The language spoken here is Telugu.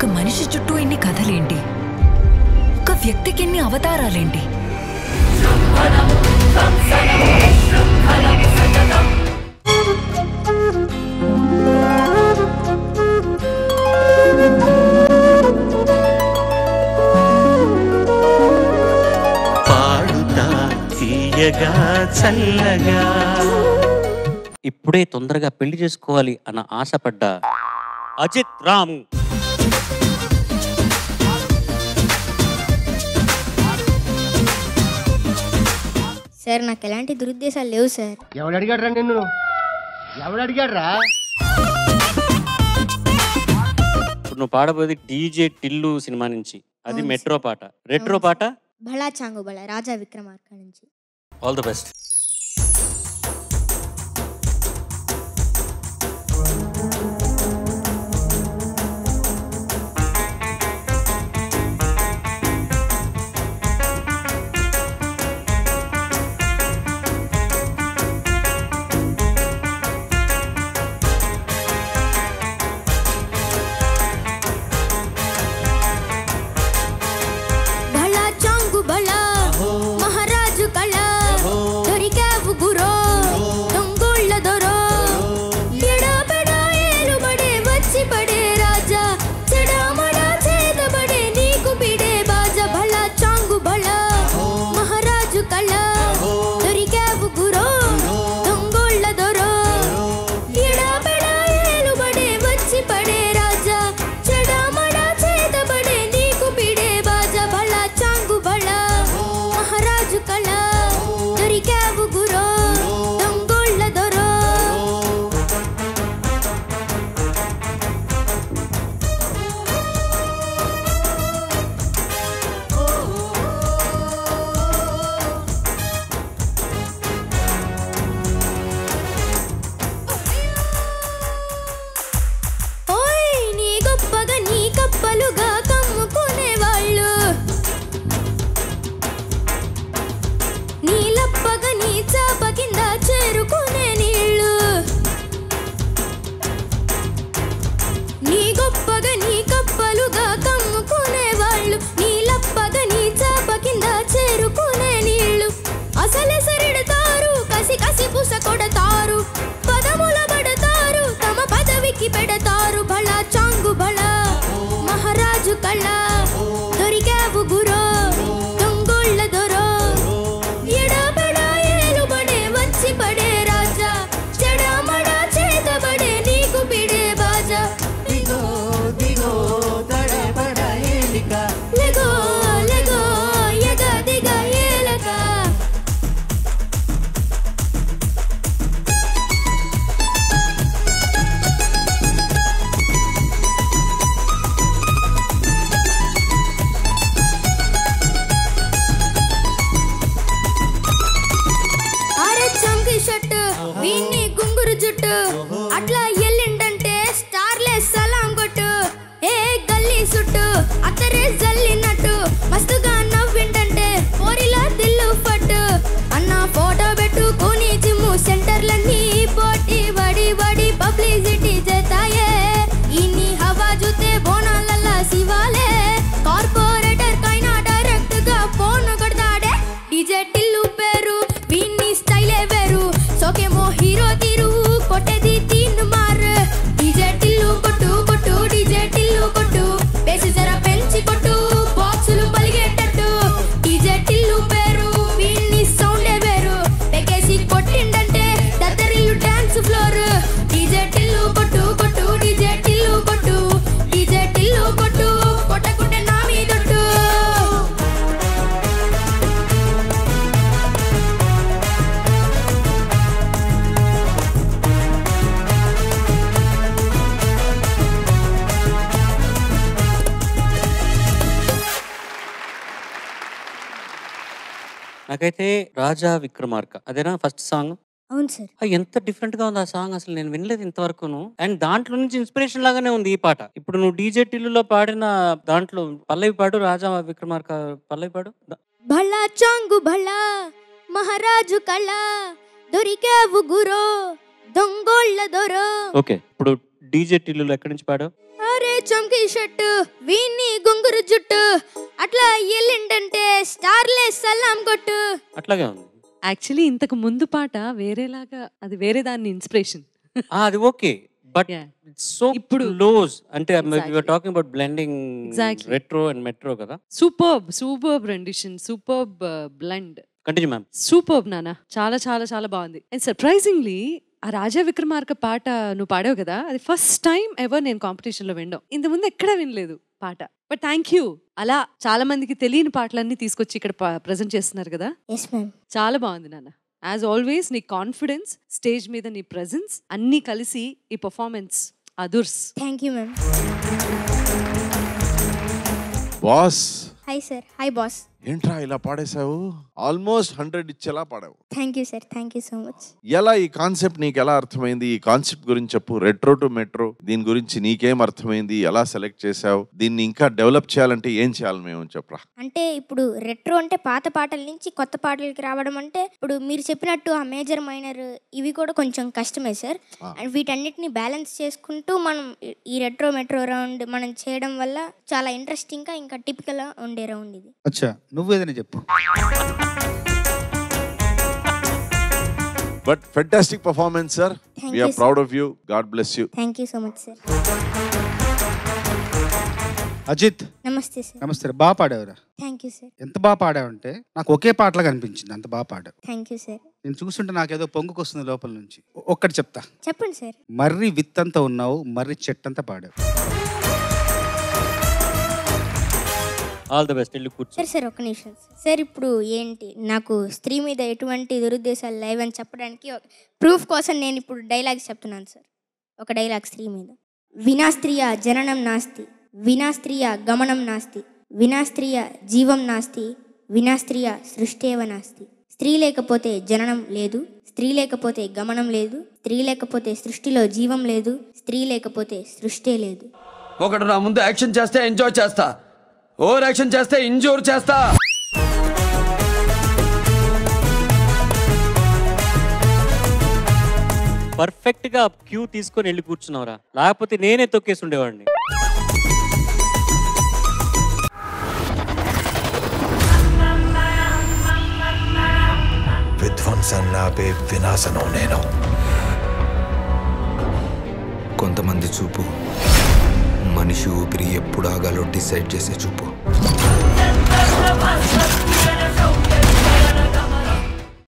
ఒక మనిషి చుట్టూ ఇన్ని కథలేంటి ఒక వ్యక్తికి ఎన్ని అవతారాలేంటి పాడుతా తీయగా చల్లగా ఇప్పుడే తొందరగా పెళ్లి చేసుకోవాలి అన్న ఆశపడ్డ అజిత్ రామ్ సార్ నాకు ఎలాంటి దురుద్దేశాలు లేవు సార్ ఎవడు అడిగాడు రా నిన్ను ఎవడు అడిగాడు రా ఇప్పుడు నువ్వు పాడబోయేది డీజే టిల్లు సినిమా నుంచి అది అవును మెట్రో పాట రెట్రో అవును పాట బళా చాంగు బళ రాజా విక్రమార్క నుంచి ఆల్ ద బెస్ట్ బళా చాంగు బళ మహారాజు కళ దొరికావు గురో దొంగోళ్ళ దొరో ఎడాపెడా ఏలుబడే వచ్చి పడే రాజా చెడామడా చేతబడే నీకు పిడే బాజా బళ చాంగు బళ మహారాజు కళ దొరికావు గురో దొంగోళ్ళ దొరో ఎడాపెడా ఏలుబడే వచ్చి పడే రాజా చెడామడా చేతబడే నీకు పిడే బాజా బళ చాంగు బళ మహారాజు కళ దొరికావు గురో దొంగోళ్ళ దొరో ఓయ్ నీ గొప్పగా నీ కప్పలుగా కమ్ముకునే వాళ్ళు నీ లప్పగా నీ చాప కింద చేరుకునే నీళ్ళు నీ గొప్పగా నీ కప్పలుగా కమ్ముకునే వాళ్ళు నీ లప్పగా నీ చాప కింద చేరుకునే నీళ్ళు అసలే సరిడతారు కసి కసి పుస కొడతారు పదముల పడతారు తమ పదవికి పెడతారు బళ చాంగు బళ మహారాజు కళ్ళ దొరికావు గురో దొంగోళ్ళ దొరో ఎడబడా ఏలుబడే వచ్చి పడే రాజా చెడమడా చేతబడే నీకు పిడే బాజా దిగో దిగో తడబడ ఏలిక లెగో లెగో ఎగ దిగ ఏలక అరే చంకి షర్ట్ వీన్ని గుంగురు జుట్టు అట్లా ఎల్లిండంటే స్టార్లే సలాం కొట్టు ఏ గల్లీ సుట్టు అత్తరే జల్లినట్టు మస్తుగా నవ్విండంటే పోరిలా దిల్లు పట్టు అన్న ఫోటో పెట్టుకుని జిమ్ము సెంటర్లన్నీ పోటీ వడి వడి పబ్లిసిటీ చేతాయే ఇన్ని హవా జూతే బోనాలల్లా శివాలే కార్పొరేటర్ కైనా డైరెక్ట్ గా ఫోన్ కొడతాడే డీజే టిల్లు పేరు వీన్ని స్టైలే వేరు సోకేమో హీరో తీరు కొట్టేది తీన్ మార్ డీజే టిల్లు కొట్టు కొట్టు డీజే టిల్లు కొట్టు బేసి జర పెంచి కొట్టు బాక్సులు పలిగేటట్టు డీజే టిల్లు పేరు వీన్ని సౌండే వేరు పెకేసి కొట్టిండంటే దద్దరిల్లు డాన్స్ ఫ్లోర్ డీజే టిల్లు కొట్టు కొట్టు డీజే టిల్లు కొట్టు డీజే టిల్లు కొట్టు కొట్టకుంటే నా మీదొట్టు నాకైతే రాజా విక్రమార్క అదేనా ఫస్ట్ సాంగ్ అవును సార్ ఆ, ఎంత డిఫరెంట్ గా ఉంది ఆ సాంగ్ అసలు నేను వినలేదు ఇంతవరకును అండ్ దాంట్లో నుంచి ఇన్స్పిరేషన్ లాగానే ఉంది ఈ పాట ఇప్పుడు నువ్వు డీజే టిల్లులో పాడిన దాంట్లో పల్లవి పాడు రాజా విక్రమార్క పల్లవి పాడు ద- భళ చాంగు భళ మహారాజు కళ దొరికావు గురో దొంగోళ్ళ దొరో ఓకే ఇప్పుడు డీజే టిల్లులో ఎక్కడి నుంచి పాడావు ఆ అరే చంకీ షర్టు వీన్ని గుంగురు జుట్టు అట్లా ఎల్లిండంటే స్టార్లే సలాం కొట్టు అట్లాగే ఉంది యాక్చువల్లీ ఇంతకు ముందు పాట వేరేలాగా అది వేరే దాని ఇన్స్పిరేషన్ ఆ, అది ఓకే బట్ Yeah. సో ఇప్పుడు ఇప్పుడు- లోస్ అంటే Exactly. Talking about blending Exactly. Retro and metro కదా superb superb rendition superb blend continue ma'am superb నాన్న చాలా చాలా చాలా బాగుంది అండ్ సర్ప్రైజింగ్లీ ఆ రాజా విక్రమార్క పాట నువ్వు పాడావు కదా అది ఫస్ట్ టైం ఎవర్ నేను కాంపిటీషన్ లో వినడం ఇంత ముందు ఎక్కడా వినలేదు పాట బట్ థ్యాంక్ యూ అలా చాలా మందికి తెలియని పాటలన్నీ తీసుకొచ్చి ఇక్కడ ప్రజెంట్ చేస్తున్నారు కదా ఎస్ మ్యామ్ చాలా బాగుంది నాన్న యాజ్ ఆల్వేస్ నీ కాన్ఫిడెన్స్ స్టేజ్ మీద నీ ప్రెజెన్స్ అన్నీ కలిసి ఈ పర్ఫార్మెన్స్ అదుర్స్ thank you ma'am boss hi sir hi boss ఏంట్రా ఇలా పాడేశావు ఆల్మోస్ట్ హండ్రెడ్ ఇచ్చేలా పాడావు thank you sir thank you so much ఎలా ఈ కాన్సెప్ట్ నీకు ఎలా అర్థమైంది ఈ కాన్సెప్ట్ గురించి చెప్పు రెట్రో టు మెట్రో దీని గురించి నీకేం అర్థమైంది ఎలా సెలెక్ట్ చేసావు దీన్ని ఇంకా డెవలప్ చేయాలంటే ఏం చేయాలి మేము చెప్పరా అంటే ఇప్పుడు రెట్రో అంటే పాత పాటల నుంచి కొత్త పాటలకి రావడం అంటే ఇప్పుడు మీరు చెప్పినట్టు ఆ మేజర్ మైనర్ ఇవి కూడా కొంచెం కష్టమే సార్ ఆ. అండ్ వీటన్నిటిని బ్యాలెన్స్ చేసుకుంటూ మనం ఈ- ఈ రెట్రో మెట్రో రౌండ్ మనం చేయడం వల్ల చాలా ఇంట్రెస్టింగ్గా ఇంకా టిపికల్గా ఉండే రౌండ్ ఇది అచ్చా నువ్వు ఏదైనా చెప్పు but fantastic performance sir Thank వీఆర్ you, sir. Proud of you God bless you thank you so much sir Ajith నమస్తే సార్ నమస్తే రా. బాగా పాడావురా థ్యాంక్ యూ సార్ ఎంత బాగా పాడావంటే నాకు ఒకే పాటలాగా అనిపించింది అంత బాగా పాడావు థ్యాంక్ యూ సార్ నేను చూస్తుంటే నాకేదో పొంగుకొస్తుంది లోపల నుంచి ఒ- ఒక్కటి చెప్తా చెప్పండి సార్ మర్రి విత్తంతా ఉన్నావు మర్రి చెట్టంతా పాడావు ఆల్ ద బెస్ట్ వెళ్ళి కూర్చో సార్ సార్ ఒక్క నిమిషం సార్ ఇప్పుడు ఏంటి నాకు స్త్రీ మీద ఎటువంటి దురుద్దేశాలు లేవని చెప్పడానికి ప్రూఫ్ కోసం నేను ఇప్పుడు డైలాగ్స్ చెప్తున్నాను సార్ ఒక డైలాగ్ స్త్రీ మీద వినా స్త్రీయ జననం నాస్తి వినా స్త్రీయ గమనం నాస్తి వినా స్త్రీయ జీవం నాస్తి వినా స్త్రీయ సృష్టేవ నాస్తి స్త్రీ లేకపోతే జననం లేదు స్త్రీ లేకపోతే గమనం లేదు స్త్రీ లేకపోతే సృష్టిలో జీవం లేదు స్త్రీ లేకపోతే సృష్టే లేదు ఒకడు నా ముందు యాక్షన్ చేస్తే ఎంజాయ్ చేస్తా ఓవర్ యాక్షన్ చేస్తే ఇంజూర్ చేస్తా పర్ఫెక్ట్ గా క్యూ తీసుకొని వెళ్ళి కూర్చున్నావురా లేకపోతే నేనే తొక్కేసి ఉండేవాడిని విధ్వంసం నాపే వినాశనం నేను కొంతమంది చూపు మనిషి ఊపిరి ఎప్పుడు ఆగాలో డిసైడ్ చేసే చూపు